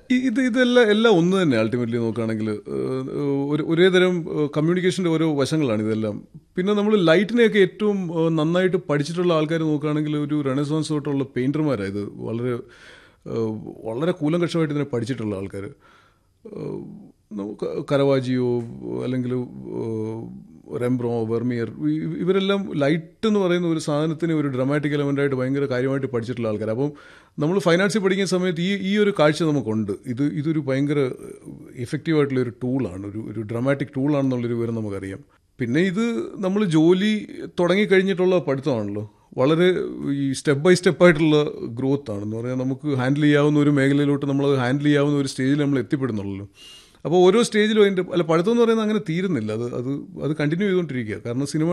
E- ഇത് ഇതെല്ലാം എല്ലാം ഒന്ന് തന്നെ അൾട്ടിമേറ്റ്ലി നോക്കുകയാണെങ്കിൽ ഒരു ഒരേ തരം കമ്മ്യൂണിക്കേഷൻ്റെ ഓരോ വശങ്ങളാണ് ഇതെല്ലാം പിന്നെ നമ്മൾ ലൈറ്റിനെയൊക്കെ ഏറ്റവും ഏഹ്, നന്നായിട്ട് പഠിച്ചിട്ടുള്ള ആൾക്കാർ നോക്കുകയാണെങ്കിൽ ഒരു റെനസോൺസ് തൊട്ടുള്ള പെയിൻറ്റർമാരാണ് ഇത് വളരെ ഏഹ്, വളരെ കൂലങ്കക്ഷമായിട്ട് ഇതിനെ പഠിച്ചിട്ടുള്ള ആൾക്കാർ കരവാജിയോ അല്ലെങ്കിൽ റെംബ്രോ വെർമിയർ ഇ- ഇവരെല്ലാം ലൈറ്റ് എന്ന് പറയുന്ന ഒരു സാധനത്തിന് ഒരു ഡ്രമാറ്റിക് എലമെൻ്റായിട്ട് ഭയങ്കര കാര്യമായിട്ട് പഠിച്ചിട്ടുള്ള ആൾക്കാർ അപ്പം നമ്മൾ ഫൈൻ ആർട്സിൽ പഠിക്കുന്ന സമയത്ത് ഈ ഈ ഒരു കാഴ്ച നമുക്കുണ്ട് ഇത് ഇതൊരു ഭയങ്കര എഫക്റ്റീവായിട്ടുള്ള ഒരു ടൂളാണ് ഒരു ഒരു ഡ്രമാറ്റിക് ടൂളാണെന്നുള്ളൊരു വിവരം നമുക്കറിയാം പിന്നെ ഇത് നമ്മൾ ജോലി തുടങ്ങിക്കഴിഞ്ഞിട്ടുള്ള പഠിത്തമാണല്ലോ വളരെ ഈ സ്റ്റെപ്പ് ബൈ സ്റ്റെപ്പ് ആയിട്ടുള്ള ഗ്രോത്ത് ആണ് എന്ന് പറഞ്ഞാൽ നമുക്ക് ഹാൻഡിൽ ചെയ്യാവുന്ന ഒരു മേഖലയിലോട്ട് നമ്മൾ ഹാൻഡിൽ ചെയ്യാവുന്ന ഒരു സ്റ്റേജിൽ നമ്മൾ എത്തിപ്പെടുന്നുള്ളൂ അപ്പോൾ ഓരോ സ്റ്റേജിലും അതിൻ്റെ അല്ല പഠിത്തം എന്ന് പറയുന്നത് അങ്ങനെ തീരുന്നില്ല അത് അത് അത് കണ്ടിന്യൂ ചെയ്തുകൊണ്ടിരിക്കുക കാരണം സിനിമ